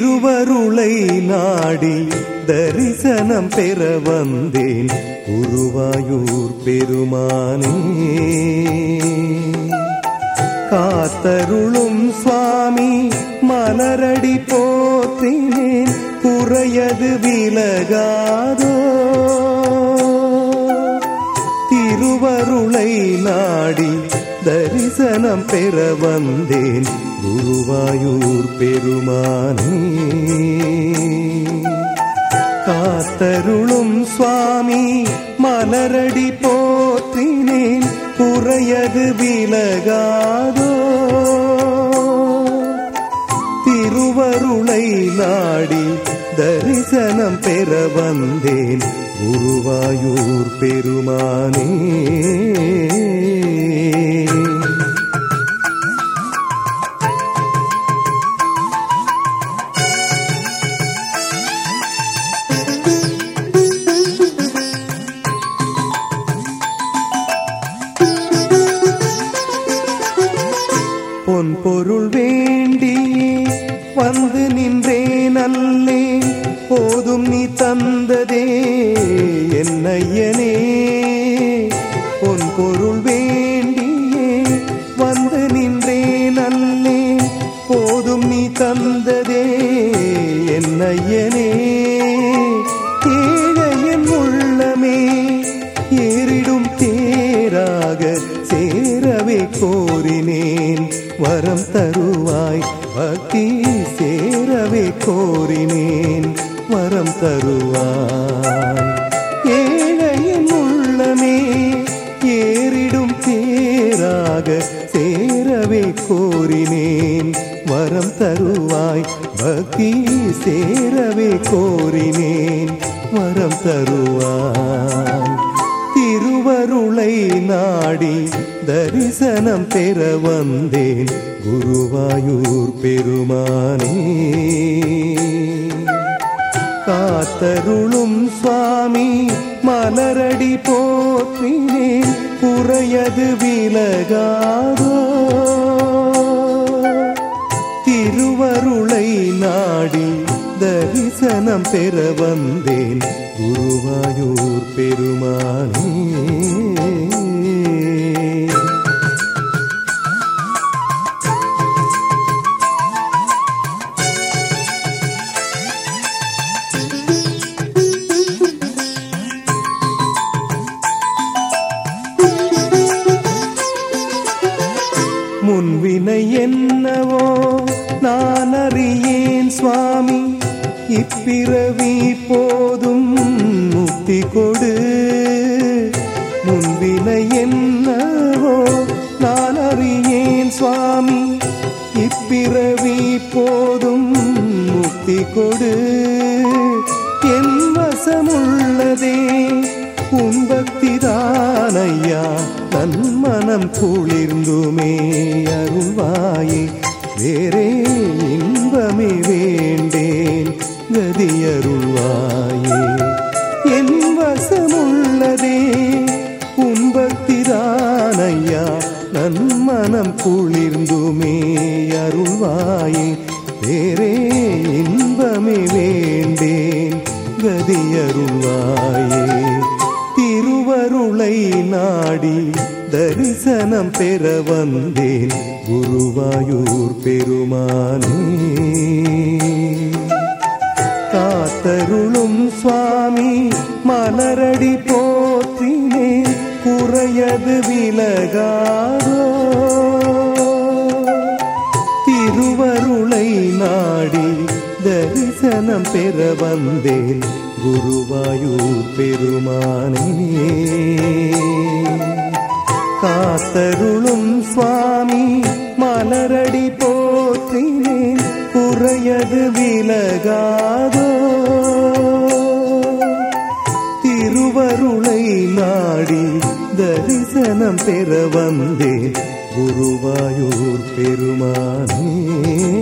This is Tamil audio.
திருவருளை நாடி தரிசனம் பெற வந்தேன் குருவாயூர் பெருமானே காத்தருளும் சுவாமி மலரடி போற்றினேன் குறையது விலகாதோ திருவருளை நாடி தரிசனம் பெற வந்தேன் குருவாயூர் பெருமானே காத்தருளும் சுவாமி மலரடி போற்றினேன் குறையது விலகாதோ திருவருளை நாடி தரிசனம் பெற வந்தேன் குருவாயூர் பெருமானே பொன் பொருள் வேண்டியே வந்து நின்றேன் அல்லே போதும் நீ தந்ததே என்னையனே பொன் பொருள் வேண்டியே வந்து நின்றேன் அல்லே போதும் நீ தந்ததே என்னையனே ஏழையன் உள்ளமே ஏறிடும் தேராக சேரவே கோரினேன் வரம் தருவாய் பக்தி சேரவே கோரினேன் வரம் தருவாய் ஏழையின் உள்ளமே ஏறிடும் தேராக சேரவே கோரினேன் வரம் தருவாய் பக்தி சேரவே கோரினேன் வரம் தருவாய் திருவருளை நாடி தரிசனம் பெற வந்தேன் குருவாயூர் பெருமானே காத்தருளும் சுவாமி மலரடி போற்றினேன் குறையது விலகாதோ திருவருளை நாடி தரிசனம் பெற வந்தேன் குருவாயூர் பெருமானே முன்வினை என்னவோ நான் அறியேன் சுவாமி இப்பிறவி போதும் முக்தி கொடு முன்வினை என்னவோ நான் அறியேன் சுவாமி இப்பிறவி போதும் முக்தி கொடு என் வசமுள்ளதே உன் பக்திதானையா தன் மனம் குளிர்ந்துமே அருள்வாயே வேறே இன்பமே வேண்டேன் கதியருள்வாயே என் வசமுள்ளதே உன் பக்திதானையா நன் மனம் குளிர்ந்துமே அருள்வாயே வேறே இன்பமே வேண்டேன் கதியருள்வாயே திருவருளை நாடி தரிசனம் பெற வந்தேன் குருவாயூர் பெருமானே காத்தருளும் சுவாமி மலரடி போற்றினேன் குறையது விலகாதோ திருவருளை நாடி தரிசனம் பெற வந்தேன் குருவாயூர் பெருமானே காத்தருளும் சுவாமி மலரடி போற்றினேன் குறையது விலகாதோ திருவருளை நாடி தரிசனம் பெற வந்தேன் குருவாயூர் பெருமானே